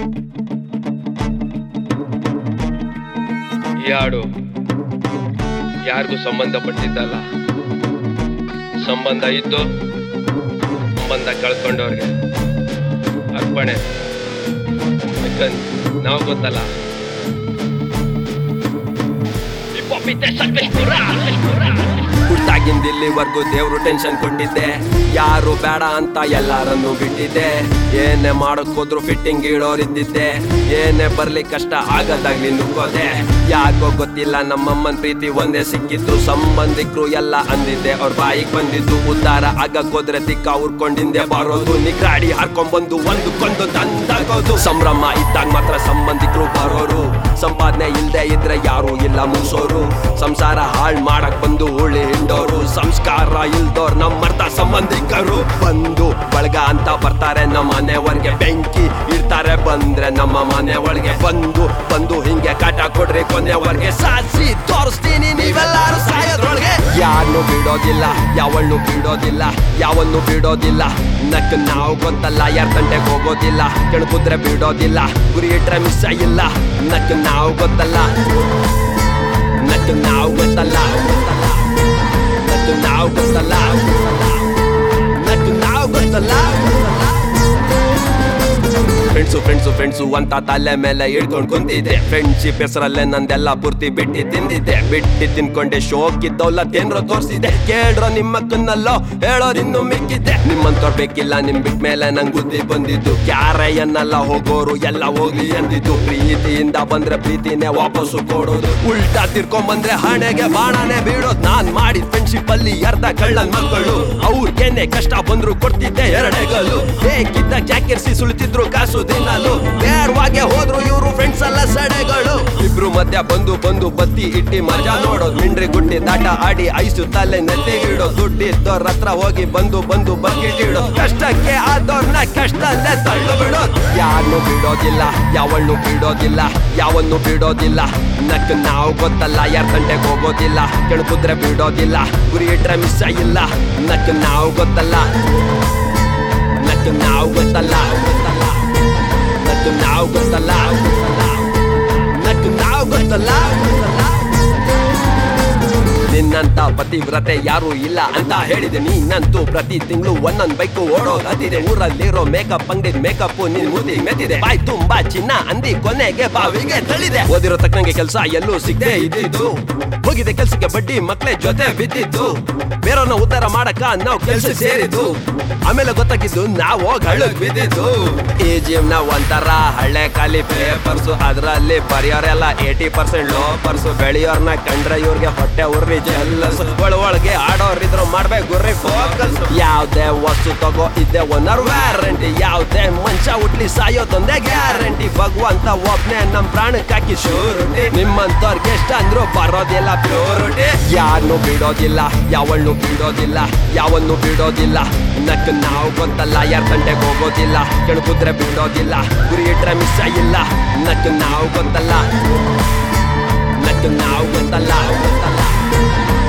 ಈ ಹಾಡು ಯಾರಿಗೂ ಸಂಬಂಧಪಟ್ಟಿದ್ದಲ್ಲ ಸಂಬಂಧ ಇದ್ದು ಸಂಬಂಧ ಕಳ್ಕೊಂಡವ್ರಿಗೆ ಅರ್ಪಣೆ ಯಾಕಂದ್ ನಾವು ಗೊತ್ತಲ್ಲ Hip hop ಇದೆ ಸಕಲೇಶ್ಪುರ, ಸಕಲೇಶ್ಪುರ. ಹುಟ್ಟಾಗಿಂದ ಇಲ್ಲಿವರೆಗೂ ದೇವ್ರು ಟೆನ್ಷನ್ ಕೊಟ್ಟಿದ್ದೆ ಯಾರು ಬೇಡ ಅಂತ ಎಲ್ಲಾರನ್ನು ಬಿಟ್ಟಿದ್ದೆ ಏನೇ ಮಾಡಕ್ ಹೋದ್ರು ಫಿಟ್ಟಿಂಗ್ ಇಡೋರಿದ್ದಿದ್ದೆ ಏನೇ ಬರ್ಲಿ ಕಷ್ಟ ಆಗದಾಗ್ಲಿ ನುಗ್ಗೋದೆ ಯಾಕೋ ಗೊತ್ತಿಲ್ಲ ನಮ್ಮಮ್ಮನ್ ಪ್ರೀತಿ ಒಂದೇ ಸಿಕ್ಕಿತ್ತು ಸಂಬಂಧಿಕರು ಎಲ್ಲ ಅಂದಿದ್ದೆ ಅವ್ರ ಬಾಯಿಗೆ ಬಂದಿದ್ದು ಉದ್ಧಾರ ಆಗಕ್ ಹೋದ್ರೆ ದಿಕ್ಕ ಉರ್ಕೊಂಡಿಂದೆ ಬರೋದು ನಿಗ್ರಾಡಿ ಹಾರ್ಕೊಂಡ್ಬಂದು ಒಂದಕ್ಕೊಂದು ತಂದಾಗೋದು ಸಂಭ್ರಮ ಇದ್ದಾಗ ಮಾತ್ರ ಸಂಬಂಧಿಕರು ಬರೋರು ಸಂಪಾದನೆ ಇಲ್ದೆ ಇದ್ರೆ ಯಾರು ಇಲ್ಲ ಮುಗಿಸೋರು ಸಂಸಾರ ಹಾಳ್ ಮಾಡಕ್ ಬಂದು ಉಳ್ಳಿ ಹಿಂಡೋರು ಸಂಸ್ಕಾರ ಇಲ್ದೋರ್ ನಮ್ಮರ್ಥ ಸಂಬಂಧಿಕರು ಬಂದು ಬಳಗ ಅಂತ ಬರ್ತಾರೆ ನಮ್ಮ ಮನೆವರ್ಗೆ ಬೆಂಕಿ ಇಡ್ತಾರೆ ಬಂದ್ರೆ ನಮ್ಮ ಮನೆ ಒಳಗೆ ಬಂದು ಬಂದು ಹಿಂಗೆ ಕಾಟ ಕೊಡ್ರಿ ಕೊನೆವರ್ಗೆ ಸಾಧಿಸಿ ತೋರಿಸ್ತೀನಿ ನೀವೆಲ್ಲಾರು ಸಾಯೋದ್ರೊಳಗೆ ಯಾರನ್ನು ಬಿಡೋದಿಲ್ಲ ಯಾವಳ್ನು ಬಿಡೋದಿಲ್ಲ ಯಾವನ್ನು ಬಿಡೋದಿಲ್ಲ ನಕ್ ನಾವು ಗೊತ್ತಲ್ಲ ಯಾರ ತಂಟೆಗೆ ಹೋಗೋದಿಲ್ಲ ಕೆಣಕುದ್ರೆ ಬಿಡೋದಿಲ್ಲ ಗುರಿ ಇಟ್ರೆ ಮಿಸ್ ಇಲ್ಲ ನಕ್ ನಾವು ಗೊತ್ತಲ್ಲ ನಕ್ ನಾವು ಗೊತ್ತಲ್ಲ ನಕ್ ನಾವು ಗೊತ್ತಲ್ಲ ನಕ್ ನಾವು ಗೊತ್ತಲ್ಲ ಫ್ರೆಂಡ್ಸು ಫ್ರೆಂಡ್ಸು ಫ್ರೆಂಡ್ಸು ಅಂತ ತಲೆ ಮೇಲೆ ಇಡ್ಕೊಂಡು ಕುಂತಿದ್ದೆ ಫ್ರೆಂಡ್ಶಿಪ್ ಹೆಸರಲ್ಲೇ ನಂದೆಲ್ಲ ಪೂರ್ತಿ ಬಿಟ್ಟಿ ತಿಂದಿದ್ದೆ ಬಿಟ್ಟಿ ತಿನ್ಕೊಂಡೆ ಶೋಕ್ ಇದ್ದವಲ್ಲ ತೇನ್ರೋ ತೋರಿಸಿದೆ ಕೇಳ್ರೋ ನಿಮ್ಮಕ್ಕನ್ನಲ್ಲೋ ಹೇಳೋರ್ ಇನ್ನು ಮಿಕ್ಕಿದ್ದೆ ನಿಮ್ಮಂತವ್ರು ಬೇಕಿಲ್ಲ ನಿಮ್ ಬಿಟ್ ಮೇಲೆ ನಂಗ್ ಬುದ್ಧಿ ಬಂದಿದ್ದು ಕ್ಯಾರೆಯನ್ನೆಲ್ಲ ಹೋಗೋರು ಎಲ್ಲ ಹೋಗ್ಲಿ ಅಂದಿದ್ದು ಪ್ರೀತಿಯಿಂದ ಬಂದ್ರೆ ಪ್ರೀತಿನೇ ವಾಪಸ್ಸು ಕೊಡೋದು ಉಲ್ಟಾ ತಿರ್ಕೊಂಡ್ ಬಂದ್ರೆ ಹಣೆಗೆ ಬಾಣನೆ ಬೀಳೋದು ನಾನ್ ಮಾಡಿದ ಫ್ರೆಂಡ್ಶಿಪ್ ಅಲ್ಲಿ ಅರ್ಧ ಕಳ್ಳನ್ ಮಕ್ಕಳು ಅವ್ರಿಗೇನೆ ಕಷ್ಟ ಬಂದ್ರು ಕೊಡ್ತಿದ್ದೆ ಎರಡೆಗಲು ಬೇಕಿದ್ದ ಜಾಕೆರ್ಸಿ ಸುಳಿತಿದ್ರು ಕಾಸು ದಿನಲು ಬೇಡವಾಗೆ ಹೋದ್ರು ಇವ್ರು ಫ್ರೆಂಡ್ಸ್ ಎಲ್ಲ ಸಡೆಗಳು ಇಬ್ರು ಮಧ್ಯ ಬಂದು ಬಂದು ಬತ್ತಿ ಇಟ್ಟಿ ಮಜಾ ನೋಡೋದು ಮಿಂಡ್ರಿ ಗುಡ್ಡಿ ದಾಟ ಆಡಿ ಐಸು ತಲೆ ನೆತ್ತಿಗಿಡೋ ದುಡ್ಡಿದ್ದವ್ರ ಹತ್ರ ಹೋಗಿ ಬಂದು ಬಂದು ಬಗ್ಗಿಟ್ಟಿಡೋ ಕಷ್ಟಕ್ಕೆ ಆದವ್ರನ್ನ ಕಷ್ಟಲ್ಲೇ ತಳ್ಳು ಬಿಡೋದು ಯಾರನ್ನು ಬಿಡೋದಿಲ್ಲ ಯಾವಳ್ನು ಬಿಡೋದಿಲ್ಲ ಯಾವನ್ನು ಬಿಡೋದಿಲ್ಲ ನಕ್ ನಾವು ಗೊತ್ತಲ್ಲ ಯಾರ ತಂಟೆಗೆ ಹೋಗೋದಿಲ್ಲ ಕೆಣಕುದ್ರೆ ಬಿಡೋದಿಲ್ಲ ಗುರಿ ಇಟ್ರೆ ಮಿಸ್ ಇಲ್ಲ ನಕ್ ನಾವು ಗೊತ್ತಲ್ಲ ನಕ್ ನಾವು ಗೊತ್ತಲ್ಲ ನಕ್ ನಾವು ಗೊತ್ತಲ್ಲ ನಕ್ ನಾವು ಗೊತ್ತಲ್ಲ ನಿನ್ನಂತ ಪತಿವ್ರತೆ ಯಾರು ಇಲ್ಲ ಅಂತ ಹೇಳಿದೆ ನೀನಂತೂ ಪ್ರತಿ ತಿಂಗಳು ಒಂದೊಂದ್ ಬೈಕು ಓಡೋದಿದೆ ಊರಲ್ಲಿರೋ ಮೇಕಪ್ ಅಂಗಡಿ ಮೇಕಪ್ ನಿನ್ ಮುದಿ ಮೆತ್ತಿದೆ ಬಾಯ್ ತುಂಬಾ ಚಿನ್ನ ಅಂದಿ ಕೊನೆಗೆ ಬಾವಿಗೆ ತಳಿದೆ ಓದಿರೋ ತಕ್ಕಂಗೆ ಕೆಲಸ ಎಲ್ಲೂ ಸಿಗದೆ ಇದ್ದಿದ್ದು ಹೋಗಿದೆ ಕೆಲ್ಸಕ್ಕೆ ಬಡ್ಡಿ ಮಕ್ಳೇ ಜೊತೆ ಬಿದ್ದಿದ್ದು ಬೇರೆಯವ್ರನ್ನ ಉದ್ಧಾರ ಮಾಡಕ ನಾವು ಕೆಲ್ಸ ಸೇರಿದ್ದು ಆಮೇಲೆ ಗೊತ್ತಾಗಿದ್ದು ನಾವು ಹಳ್ಳಕ್ ಬಿದ್ದಿದ್ದು ಈ ಜೀವನ ಒಂಥರ ಹಳ್ಳೆ ಖಾಲಿ ಪೇಪರ್ಸು ಅದ್ರಲ್ಲಿ ಬರೆಯೋರೆಲ್ಲ ಏಟಿ ಪರ್ಸೆಂಟ್ ಲೋ ಪರ್ಸು ಬೆಳೆಯೋರ್ನ ಕಂಡ್ರೆ ಇವ್ರಿಗೆ ಹೊಟ್ಟೆ ಉರ್ರಿ ಜೆಲ್ಲಸ್ ಒಳಗೆ ಆಡೋರಿದ್ರು ಮಾಡ್ಬೇಕು ಗುರ್ರಿ ಫೋಕಸ್ ಯಾವ್ದೇ ವಸ್ತು ತಗೋ ಇದ್ದೆ ಒನ್ನರ್ ವ್ಯಾರಂಟಿ ಯಾವ್ದೇ ಮನುಷ್ಯ ಹುಟ್ಲಿ ಸಾಯೋದೊಂದೇ ಗ್ಯಾರಂಟಿ ಭಗವಂತ ಒಬ್ನೇ ನಮ್ ಪ್ರಾಣಕ್ಕೆ ಹಾಕಿ ಶೂರುಟಿ ನಿಮ್ಮಂತವ್ರಿಗೆ ಎಷ್ಟ ಅಂದ್ರು ಬರೋದಿಲ್ಲ ಪ್ಯೂರಿಟಿ ಯಾರನ್ನು ಬಿಡೋದಿಲ್ಲ ಯಾವಳ್ನು ಬಿಡೋದಿಲ್ಲ ಯಾವನ್ನು ಬಿಡೋದಿಲ್ಲ ನಕ್ ನಾವು ಗೊತ್ತಲ್ಲ ಯಾರ ತಂಟೆಗೆ ಹೋಗೋದಿಲ್ಲ ಕೆಣಕುದ್ರೆ ಬಿಡೋದಿಲ್ಲ ಗುರಿ ಇಟ್ರೆ ಮಿಸ್ ಇಲ್ಲ ನಕ್ ನಾವು ಗೊತ್ತಲ್ಲ ನಕ್ ನಾವು ಗೊತ್ತಲ್ಲ ಗೊತ್ತಲ್ಲ